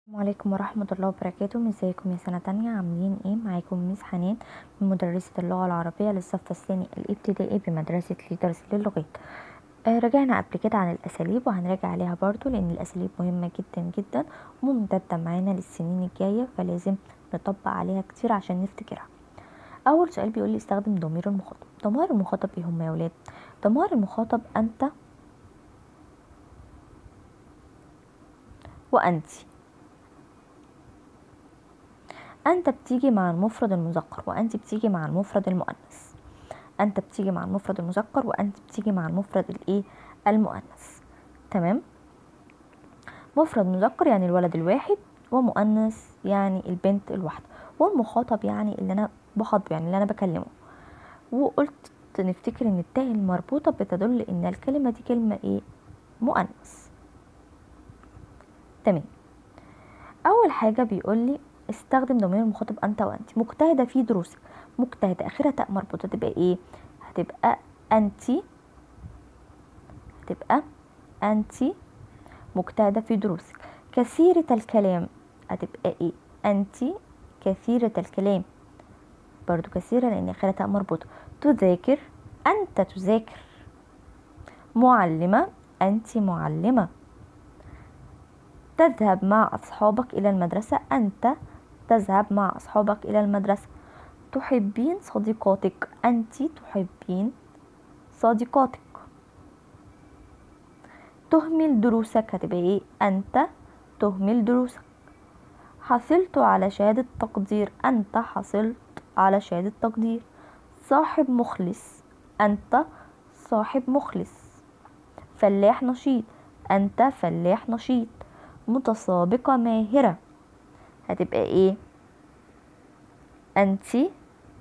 السلام عليكم ورحمة الله وبركاته ازيكم يا سنة تانية عاملين ايه معاكم ميس حنان من مدرسة اللغة العربية للصف الثاني الابتدائي بمدرسة ليدرز للغات آه رجعنا قبل كده عن الاساليب وهنراجع عليها برضو لان الاساليب مهمة جدا جدا وممتدة معانا للسنين الجاية فلازم نطبق عليها كتير عشان نفتكرها اول سؤال بيقول لي استخدم ضمير المخاطب ضمائر المخاطب ايه هم يا ولاد ضمائر المخاطب انت وانتي أنت بتيجي مع المفرد المذكر وأنت بتيجي مع المفرد المؤنث أنت بتيجي مع المفرد المذكر وأنت بتيجي مع المفرد الإيه المؤنث تمام مفرد مذكر يعني الولد الواحد ومؤنث يعني البنت الواحدة والمخاطب يعني اللي أنا بخاطبه يعني اللي أنا بكلمه وقلت نفتكر ان التاء المربوطة بتدل ان الكلمة دي كلمة ايه مؤنث تمام اول حاجة بيقول لي استخدم ضمير المخاطب انت وانت مجتهده في دروسك مجتهده اخرها تاء مربوطه تبقى ايه هتبقى انتي هتبقى انتي مجتهده في دروسك كثيره الكلام هتبقى ايه انتي كثيره الكلام برضو كثيره لان اخرها تاء مربوطه تذاكر انت تذاكر معلمه انت معلمه تذهب مع اصحابك الى المدرسه انت تذهب مع أصحابك إلى المدرسة تحبين صديقاتك أنت تحبين صديقاتك تهمل دروسك هتبقى ايه أنت تهمل دروسك حصلت على شهادة تقدير أنت حصلت على شهادة تقدير صاحب مخلص أنت صاحب مخلص فلاح نشيط أنت فلاح نشيط متسابقة ماهرة هتبقى ايه انتي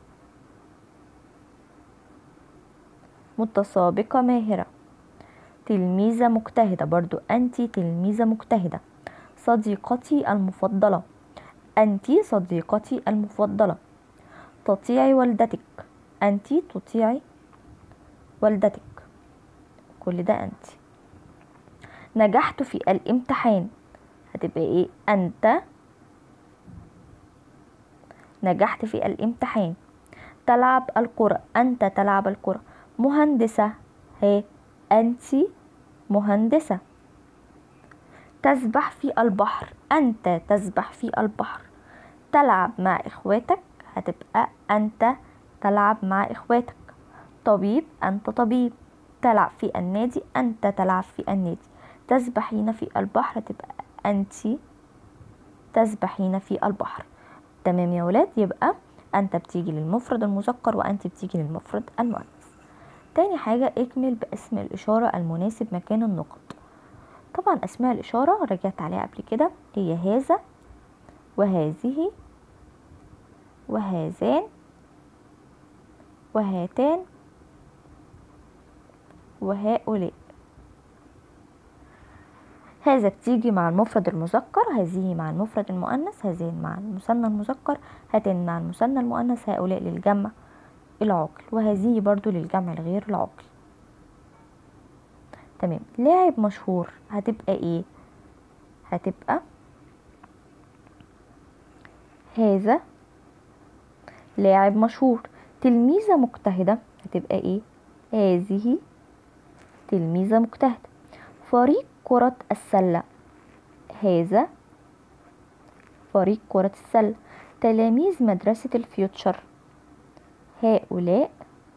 متسابقة ماهرة تلميذة مجتهدة برضو انتي تلميذة مجتهدة صديقتي المفضلة انتي صديقتي المفضلة تطيعي والدتك انتي تطيعي والدتك كل ده انتي نجحت في الامتحان هتبقى ايه انت نجحت في الامتحان تلعب الكرة أنت تلعب الكرة مهندسة هي أنت مهندسة تسبح في البحر أنت تسبح في البحر تلعب مع إخواتك هتبقى أنت تلعب مع إخواتك طبيب أنت طبيب تلعب في النادي أنت تلعب في النادي تسبحين في البحر تبقى أنت تسبحين في البحر تمام يا ولاد يبقى انت بتيجي للمفرد المذكر وانت بتيجي للمفرد المؤنث تاني حاجة اكمل باسم الإشارة المناسب مكان النقط طبعا أسماء الإشارة رجعت عليها قبل كده هي هذا وهذه وهذان وهاتان وهؤلاء هذا بتيجي مع المفرد المذكر هذه مع المفرد المؤنث هذين مع المثنى المذكر هاتين مع المثنى المؤنث هؤلاء للجمع العاقل وهذه برضو للجمع الغير العاقل تمام لاعب مشهور هتبقى ايه هتبقى هذا لاعب مشهور تلميذة مجتهدة هتبقى ايه هذه تلميذة مجتهدة فريق كرة السلة هذا فريق كرة السلة تلاميذ مدرسة الفيوتشر هؤلاء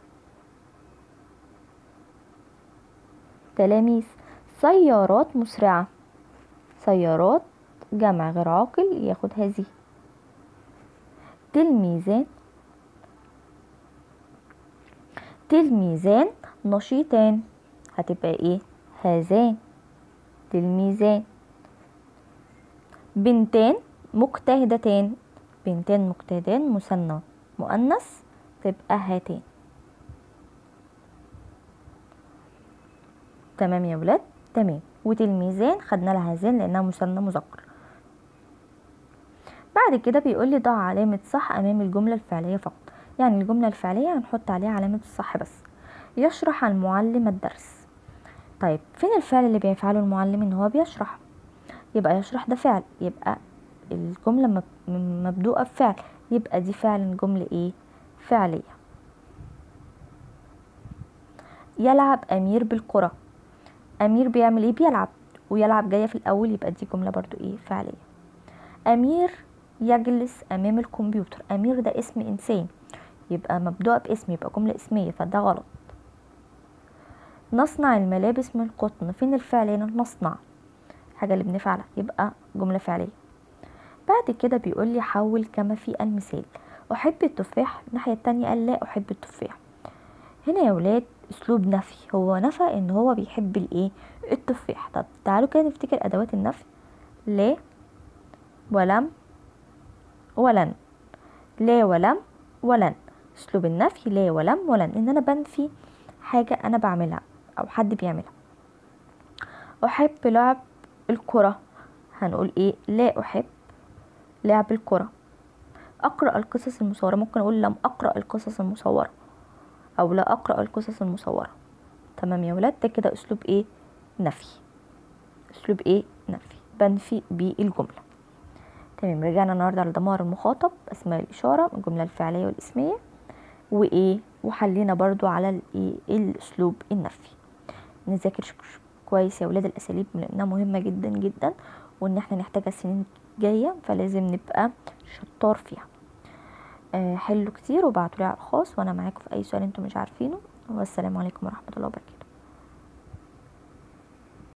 تلاميذ سيارات مسرعة سيارات جمع غير عاقل ياخد هذه تلميذان تلميذان نشيطان هتبقى ايه هذان تلميذان بنتان مجتهدتان بنتان مجتهدان مثنى مؤنث تبقى هاتان تمام يا ولاد تمام وتلميذان خدنا لها هذان لانها مثنى مذكر بعد كده بيقول لي ضع علامة صح أمام الجملة الفعلية فقط يعني الجملة الفعلية هنحط عليها علامة الصح بس يشرح المعلم الدرس طيب فين الفعل اللي بيفعله المعلم ان هو بيشرح يبقى يشرح ده فعل يبقى الجملة مبدوءة بفعل يبقى دي فعلا جملة ايه فعلية يلعب امير بالكرة امير بيعمل ايه بيلعب ويلعب جاية في الاول يبقى دي جملة برضو ايه فعلية امير يجلس امام الكمبيوتر امير ده اسم انسان يبقى مبدوءة باسم يبقى جملة اسمية فده غلط نصنع الملابس من القطن فين الفعل هنا نصنع حاجة اللي بنفعلها يبقى جملة فعلية بعد كده بيقول لي حول كما في المثال أحب التفاح الناحية التانية قال لا أحب التفاح هنا يا ولاد أسلوب نفي هو نفى إن هو بيحب الإيه التفاح طب تعالوا كده نفتكر أدوات النفي لا ولم ولن لا ولم ولن أسلوب النفي لا ولم ولن إن أنا بنفي حاجة أنا بعملها أو حد بيعملها أحب لعب الكرة هنقول إيه لا أحب لعب الكرة أقرأ القصص المصورة ممكن أقول لم أقرأ القصص المصورة أو لا أقرأ القصص المصورة تمام يا ولاد ده كده أسلوب إيه نفي أسلوب إيه نفي بنفي بالجملة تمام رجعنا النهاردة على ضمائر المخاطب أسماء الإشارة الجملة الفعلية والاسمية وإيه وحلينا برضو على الإيه الأسلوب النفي نذاكر كويس يا ولاد الأساليب لأنها مهمة جدا جدا وإن احنا نحتاجها السنين جاية فلازم نبقى شطار فيها آه حلوا كتير وبعتولي على الخاص وانا معاكم في اي سؤال انتم مش عارفينه والسلام عليكم ورحمة الله وبركاته